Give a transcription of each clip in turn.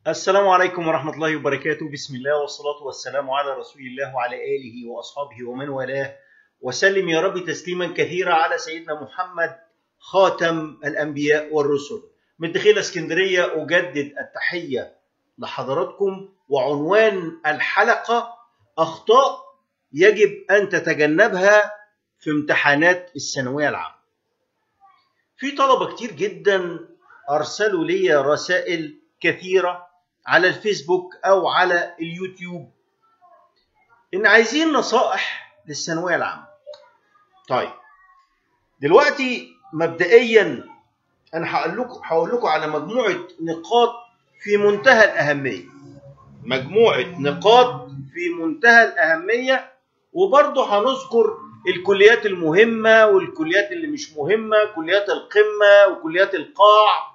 السلام عليكم ورحمة الله وبركاته بسم الله والصلاة والسلام على رسول الله وعلى آله وأصحابه ومن والاه وسلم يا رب تسليما كثيرا على سيدنا محمد خاتم الأنبياء والرسل من دخيل اسكندرية أجدد التحية لحضراتكم وعنوان الحلقة أخطاء يجب أن تتجنبها في امتحانات الثانوية العامة في طلبة كتير جدا أرسلوا لي رسائل كثيرة على الفيسبوك أو على اليوتيوب إن عايزين نصائح للثانوية العامة. طيب دلوقتي مبدئيا أنا هقول لكم هقول لكم على مجموعة نقاط في منتهى الأهمية. مجموعة نقاط في منتهى الأهمية وبرضه هنذكر الكليات المهمة والكليات اللي مش مهمة، كليات القمة وكليات القاع.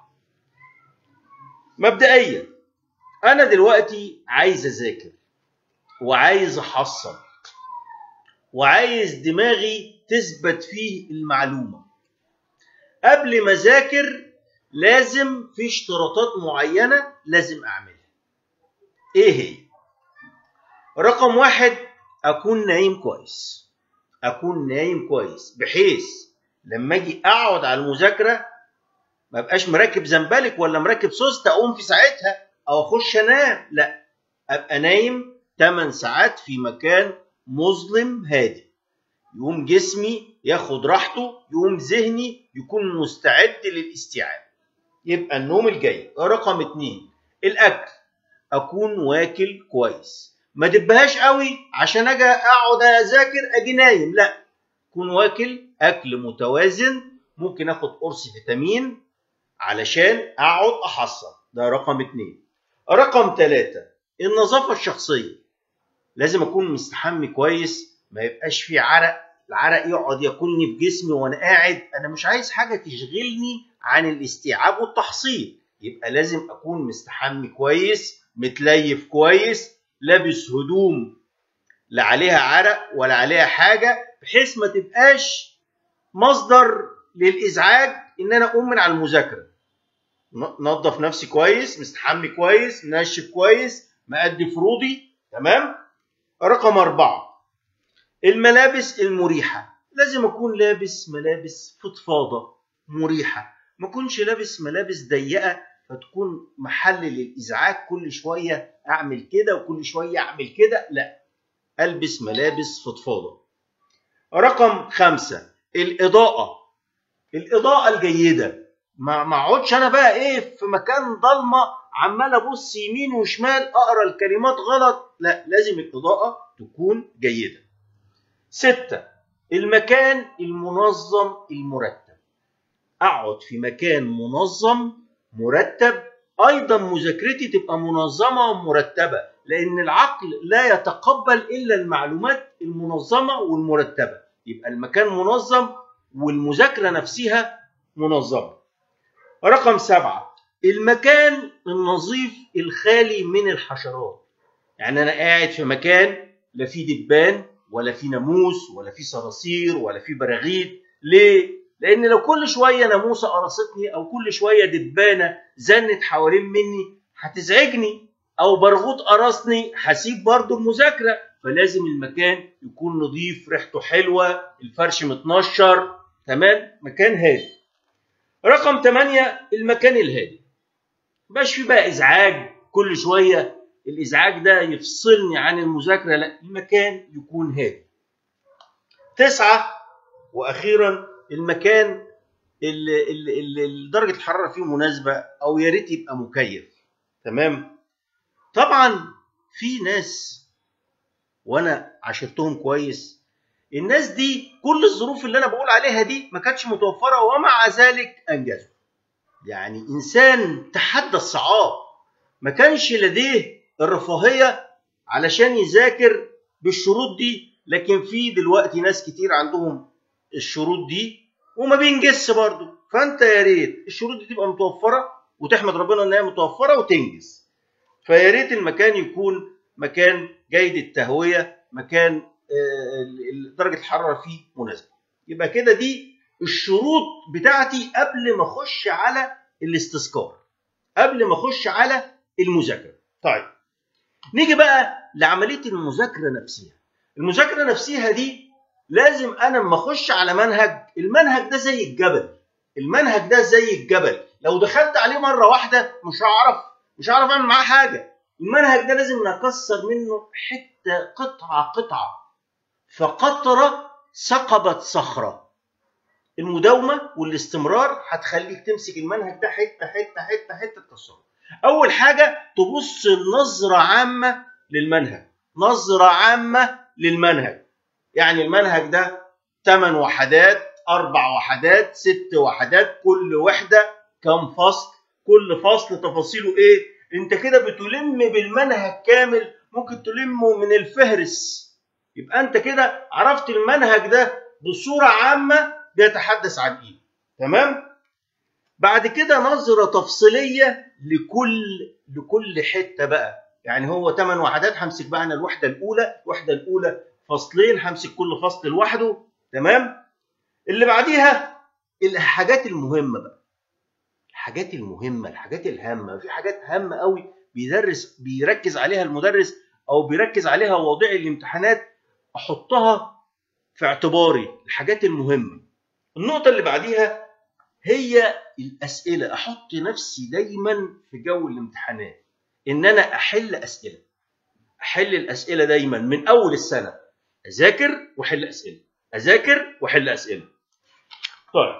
مبدئيا انا دلوقتي عايز اذاكر وعايز احصل وعايز دماغي تثبت فيه المعلومه قبل ما اذاكر لازم في اشتراطات معينه لازم اعملها ايه هي رقم واحد اكون نايم كويس اكون نايم كويس بحيث لما اجي اقعد على المذاكره ما بقاش مركب زنبلك ولا مركب سوست اقوم في ساعتها او اخش انام لا ابقى نايم 8 ساعات في مكان مظلم هادي يقوم جسمي ياخد راحته يقوم ذهني يكون مستعد للاستيعاب يبقى النوم الجيد رقم اتنين الاكل اكون واكل كويس ما دبهاش قوي عشان اجي اقعد اذاكر اجي نايم لا اكون واكل اكل متوازن ممكن اخد قرص فيتامين علشان اقعد احصل ده رقم اتنين رقم ثلاثة النظافة الشخصية لازم أكون مستحمي كويس ما يبقاش فيه عرق العرق يقعد ياكلني في جسمي وأنا قاعد أنا مش عايز حاجة تشغلني عن الاستيعاب والتحصيل يبقى لازم أكون مستحمي كويس متليف كويس لابس هدوم لا عليها عرق ولا عليها حاجة بحيث ما تبقاش مصدر للإزعاج إن أنا أقوم من على المذاكرة نظف نفسي كويس مستحمي كويس منشف كويس مأدي فروضي تمام رقم أربعة الملابس المريحة لازم أكون لابس ملابس فضفاضة مريحة ما أكونش لابس ملابس ضيقة فتكون محل للإزعاج كل شوية أعمل كده وكل شوية أعمل كده لا ألبس ملابس فضفاضة رقم خمسة الإضاءة الإضاءة الجيدة ما ما اقعدش انا بقى ايه في مكان ضلمه عمال ابص يمين وشمال اقرا الكلمات غلط لا لازم الاضاءه تكون جيده ستة المكان المنظم المرتب اقعد في مكان منظم مرتب ايضا مذاكرتي تبقى منظمه ومرتبه لان العقل لا يتقبل الا المعلومات المنظمه والمرتبه يبقى المكان منظم والمذاكره نفسها منظمه رقم سبعة المكان النظيف الخالي من الحشرات يعني أنا قاعد في مكان لا فيه دبان ولا فيه ناموس ولا فيه صراصير ولا فيه براغيث ليه؟ لأن لو كل شوية ناموسة قرصتني أو كل شوية دبانة زنت حوالين مني هتزعجني أو برغوث قرصني هسيب برضو المذاكرة فلازم المكان يكون نظيف ريحته حلوة الفرش متنشر تمام مكان هادي رقم 8 المكان الهادي مبقاش في بقى ازعاج كل شويه الازعاج ده يفصلني عن المذاكره لا المكان يكون هادي تسعة واخيرا المكان اللي, اللي, اللي درجه الحراره فيه مناسبه او يا ريت يبقى مكيف تمام طبعا في ناس وانا عاشرتهم كويس الناس دي كل الظروف اللي انا بقول عليها دي ما كانتش متوفره ومع ذلك انجزوا يعني انسان تحدى الصعاب ما كانش لديه الرفاهيه علشان يذاكر بالشروط دي لكن في دلوقتي ناس كتير عندهم الشروط دي وما بينجزش برضه فانت يا ريت الشروط دي تبقى متوفره وتحمد ربنا ان هي متوفره وتنجز فيا ريت المكان يكون مكان جيد التهويه مكان درجه الحراره فيه مناسبه يبقى كده دي الشروط بتاعتي قبل ما اخش على الاستذكار قبل ما اخش على المذاكره طيب نيجي بقى لعمليه المذاكره نفسها المذاكره نفسها دي لازم انا لما اخش على منهج المنهج ده زي الجبل المنهج ده زي الجبل لو دخلت عليه مره واحده مش هعرف مش هعرف اعمل معاه حاجه المنهج ده لازم نكسر منه حته قطعه قطعه فقطره ثقبت صخره المداومه والاستمرار هتخليك تمسك المنهج ده حته حته حته حته تكسره اول حاجه تبص نظره عامه للمنهج نظره عامه للمنهج يعني المنهج ده 8 وحدات اربع وحدات ست وحدات كل وحده كم فصل كل فصل تفاصيله ايه انت كده بتلم بالمنهج كامل ممكن تلمه من الفهرس يبقى انت كده عرفت المنهج ده بصوره عامه بيتحدث عن ايه تمام بعد كده نظره تفصيليه لكل لكل حته بقى يعني هو 8 وحدات همسك بقى انا الوحده الاولى الوحده الاولى فصلين همسك كل فصل لوحده تمام اللي بعديها الحاجات المهمه بقى الحاجات المهمه الحاجات الهامه في حاجات هامه قوي بيدرس بيركز عليها المدرس او بيركز عليها واضعي الامتحانات احطها في اعتباري الحاجات المهمه النقطه اللي بعديها هي الاسئله احط نفسي دايما في جو الامتحانات ان انا احل اسئله احل الاسئله دايما من اول السنه اذاكر واحل اسئله اذاكر واحل اسئله طيب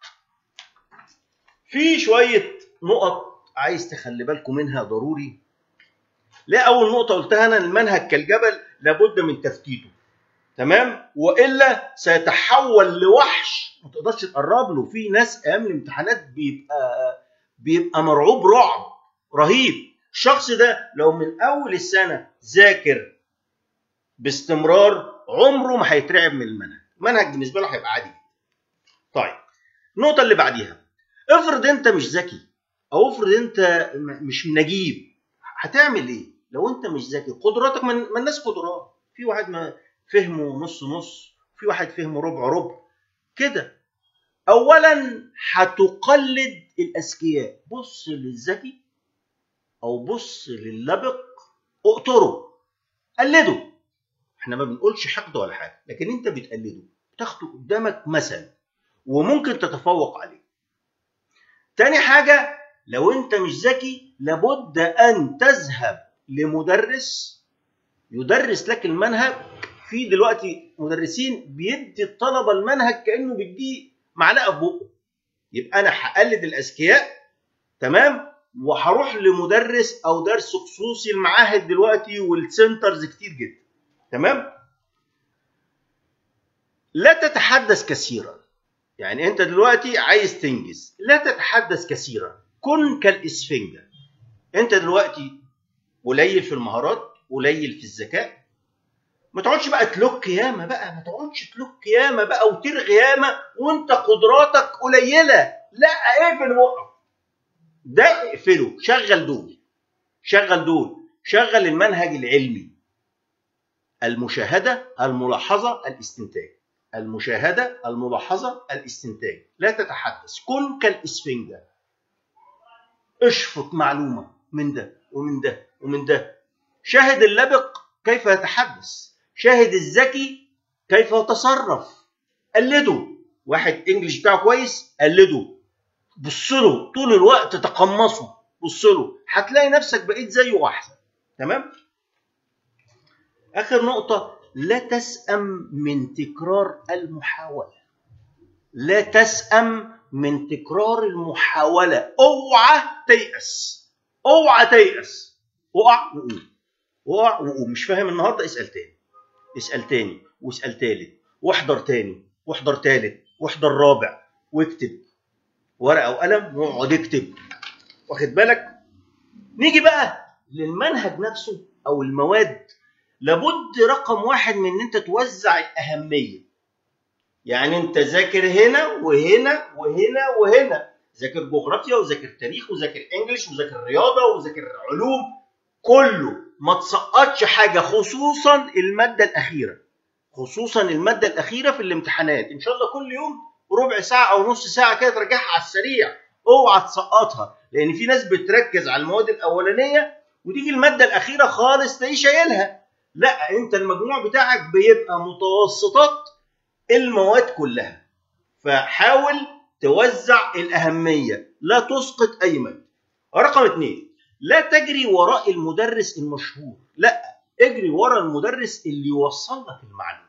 في شويه نقط عايز تخلي بالكم منها ضروري لا اول نقطه قلتها انا المنهج كالجبل لابد من تفتيته تمام والا سيتحول لوحش ما تقدرش تقرب له في ناس ايام الامتحانات بيبقى بيبقى مرعوب رعب رهيب الشخص ده لو من اول السنه ذاكر باستمرار عمره ما هيترعب من المنهج المنهج بالنسبه له هيبقى عادي طيب النقطه اللي بعديها افرض انت مش ذكي او افرض انت مش نجيب هتعمل ايه لو انت مش ذكي قدراتك من, من الناس قدرات في واحد ما فهمه نص نص في واحد فهمه ربع ربع كده اولا هتقلد الاذكياء بص للذكي او بص للبق اقطره قلده احنا ما بنقولش حقد ولا حاجه لكن انت بتقلده بتاخده قدامك مثل وممكن تتفوق عليه تاني حاجه لو انت مش ذكي لابد ان تذهب لمدرس يدرس لك المنهج في دلوقتي مدرسين بيدي الطلبه المنهج كانه بيديه معلقه في بقه يبقى انا هقلد الاذكياء تمام وهروح لمدرس او درس خصوصي المعاهد دلوقتي والسنترز كتير جدا تمام لا تتحدث كثيرا يعني انت دلوقتي عايز تنجز لا تتحدث كثيرا كن كالاسفنجه انت دلوقتي قليل في المهارات قليل في الذكاء ما تقعدش بقى تلوك ياما بقى ما تقعدش تلوك ياما بقى وترغي ياما وانت قدراتك قليله لا اقفل بقك ده اقفله شغل دول شغل دول شغل المنهج العلمي المشاهده الملاحظه الاستنتاج المشاهده الملاحظه الاستنتاج لا تتحدث كن كالاسفنجه اشفط معلومه من ده ومن ده ومن ده شاهد اللبق كيف يتحدث شاهد الذكي كيف يتصرف قلده واحد انجلش بتاعه كويس قلده بص له طول الوقت تقمصه بص له هتلاقي نفسك بقيت زيه واحسن تمام اخر نقطه لا تسأم من تكرار المحاولة لا تسأم من تكرار المحاولة اوعى تيأس اوعى تيأس اقع وقوم اقع وقوم مش فاهم النهارده اسأل تاني اسأل تاني واسأل تالت واحضر تاني واحضر تالت واحضر رابع واكتب ورقة وقلم واقعد اكتب واخد بالك نيجي بقى للمنهج نفسه او المواد لابد رقم واحد من ان انت توزع الاهميه يعني انت ذاكر هنا وهنا وهنا وهنا ذاكر جغرافيا وذاكر تاريخ وذاكر انجليش وذاكر رياضه وذاكر علوم كله ما تسقطش حاجه خصوصا الماده الاخيره خصوصا الماده الاخيره في الامتحانات ان شاء الله كل يوم ربع ساعه او نص ساعه كده ترجعها على السريع اوعى تسقطها لان في ناس بتركز على المواد الاولانيه وتيجي الماده الاخيره خالص تلاقيه شايلها لا انت المجموع بتاعك بيبقى متوسطات المواد كلها فحاول توزع الاهميه لا تسقط اي ماده رقم اثنين لا تجري وراء المدرس المشهور لا اجري وراء المدرس اللي يوصل لك المعلومه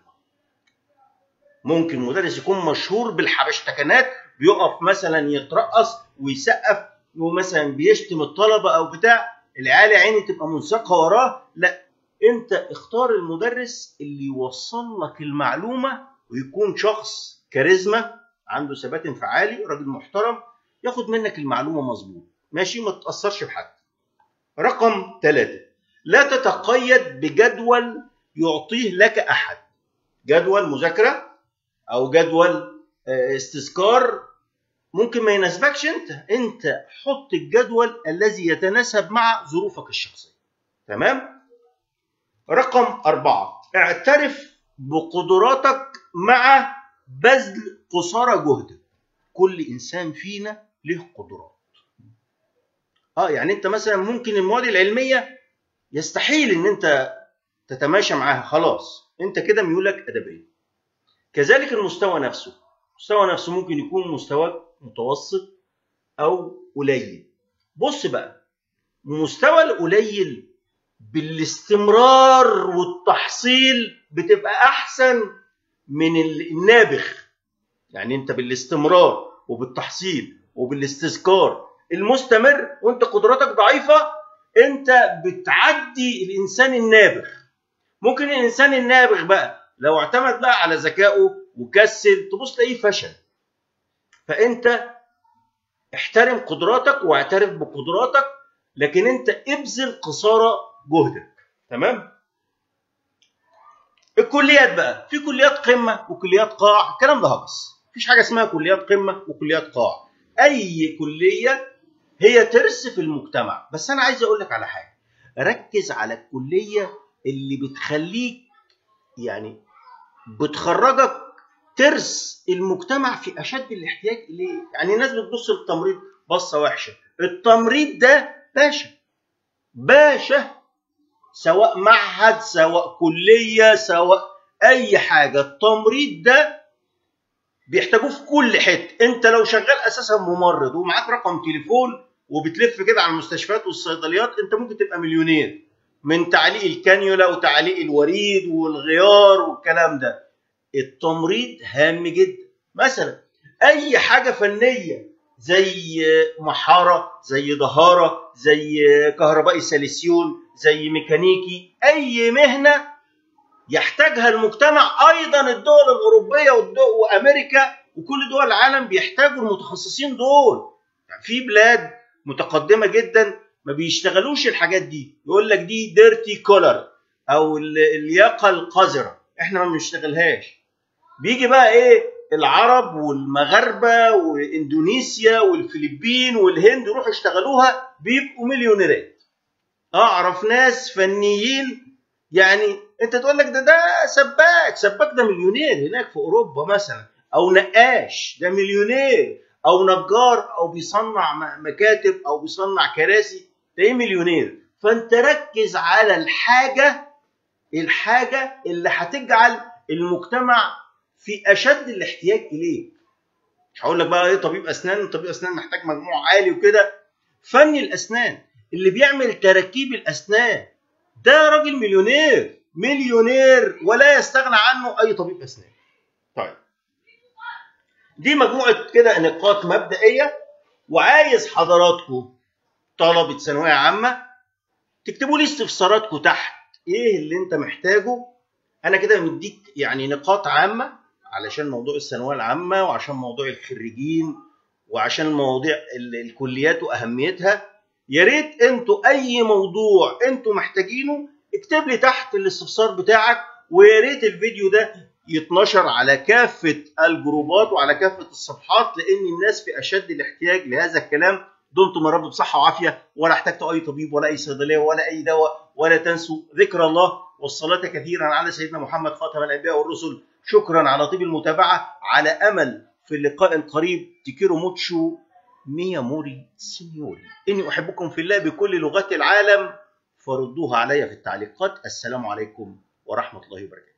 ممكن مدرس يكون مشهور بالحبشتكنات بيقف مثلا يترقص ويسقف ومثلا بيشتم الطلبه او بتاع العيال يا عيني تبقى منساقه وراه لا انت اختار المدرس اللي يوصل لك المعلومه ويكون شخص كاريزما عنده ثبات انفعالي راجل محترم ياخد منك المعلومه مظبوط ماشي ما تتاثرش بحد رقم ثلاثة لا تتقيد بجدول يعطيه لك احد جدول مذاكره او جدول استذكار ممكن ما يناسبكش انت انت حط الجدول الذي يتناسب مع ظروفك الشخصيه تمام رقم أربعة اعترف بقدراتك مع بذل قصارى جهدك كل إنسان فينا له قدرات اه يعني انت مثلا ممكن المواد العلمية يستحيل ان انت تتماشى معاها خلاص انت كده ميولك أدبية كذلك المستوى نفسه المستوى نفسه ممكن يكون مستواك متوسط أو قليل بص بقى المستوى القليل بالاستمرار والتحصيل بتبقى احسن من النابخ يعني انت بالاستمرار وبالتحصيل وبالاستذكار المستمر وانت قدراتك ضعيفه انت بتعدي الانسان النابغ ممكن الانسان النابغ بقى لو اعتمد بقى على ذكائه وكسل تبص تلاقيه فشل فانت احترم قدراتك واعترف بقدراتك لكن انت ابذل قصارى جهدك تمام الكليات بقى في كليات قمه وكليات قاع الكلام ده هجس مفيش حاجه اسمها كليات قمه وكليات قاع اي كليه هي ترس في المجتمع بس انا عايز اقول لك على حاجه ركز على الكليه اللي بتخليك يعني بتخرجك ترس المجتمع في اشد الاحتياج اليه يعني الناس بتبص للتمريض بصه وحشه التمريض ده باشا باشا سواء معهد سواء كليه سواء اي حاجه التمريض ده بيحتاجوه في كل حته انت لو شغال اساسا ممرض ومعاك رقم تليفون وبتلف كده على المستشفيات والصيدليات انت ممكن تبقى مليونير من تعليق الكانيولا وتعليق الوريد والغيار والكلام ده التمريض هام جدا مثلا اي حاجه فنيه زي محاره زي دهاره زي كهربائي ساليسيون زي ميكانيكي اي مهنه يحتاجها المجتمع ايضا الدول الاوروبيه والدول وامريكا وكل دول العالم بيحتاجوا المتخصصين دول يعني في بلاد متقدمه جدا ما بيشتغلوش الحاجات دي يقول لك دي ديرتي كولر او اللياقه القذره احنا ما بنشتغلهاش بيجي بقى ايه العرب والمغاربه واندونيسيا والفلبين والهند يروحوا يشتغلوها بيبقوا مليونيرات اعرف ناس فنيين يعني انت تقول لك ده ده سباك سباك ده مليونير هناك في اوروبا مثلا او نقاش ده مليونير او نجار او بيصنع مكاتب او بيصنع كراسي تلاقيه مليونير فانت ركز على الحاجه الحاجه اللي هتجعل المجتمع في اشد الاحتياج اليه مش هقول لك بقى ايه طبيب اسنان طبيب اسنان محتاج مجموع عالي وكده فني الاسنان اللي بيعمل تراكيب الاسنان ده راجل مليونير مليونير ولا يستغنى عنه اي طبيب اسنان طيب دي مجموعه كده نقاط مبدئيه وعايز حضراتكم طلبه ثانويه عامه تكتبوا لي استفساراتكم تحت ايه اللي انت محتاجه انا كده مديك يعني نقاط عامه علشان موضوع الثانويه العامه وعشان موضوع الخريجين وعشان مواضيع الكليات واهميتها يا ريت انتوا اي موضوع انتوا محتاجينه اكتب لي تحت الاستفسار بتاعك ويا ريت الفيديو ده يتنشر على كافه الجروبات وعلى كافه الصفحات لان الناس في اشد الاحتياج لهذا الكلام دمتم يا رب بصحه وعافيه ولا احتجتوا اي طبيب ولا اي صيدليه ولا اي دواء ولا تنسوا ذكر الله والصلاه كثيرا على سيدنا محمد خاتم الانبياء والرسل شكرا على طيب المتابعه على امل في اللقاء القريب تكيرو موتشو ميا موري سينيوري إني أحبكم في الله بكل لغات العالم فردوها علي في التعليقات السلام عليكم ورحمة الله وبركاته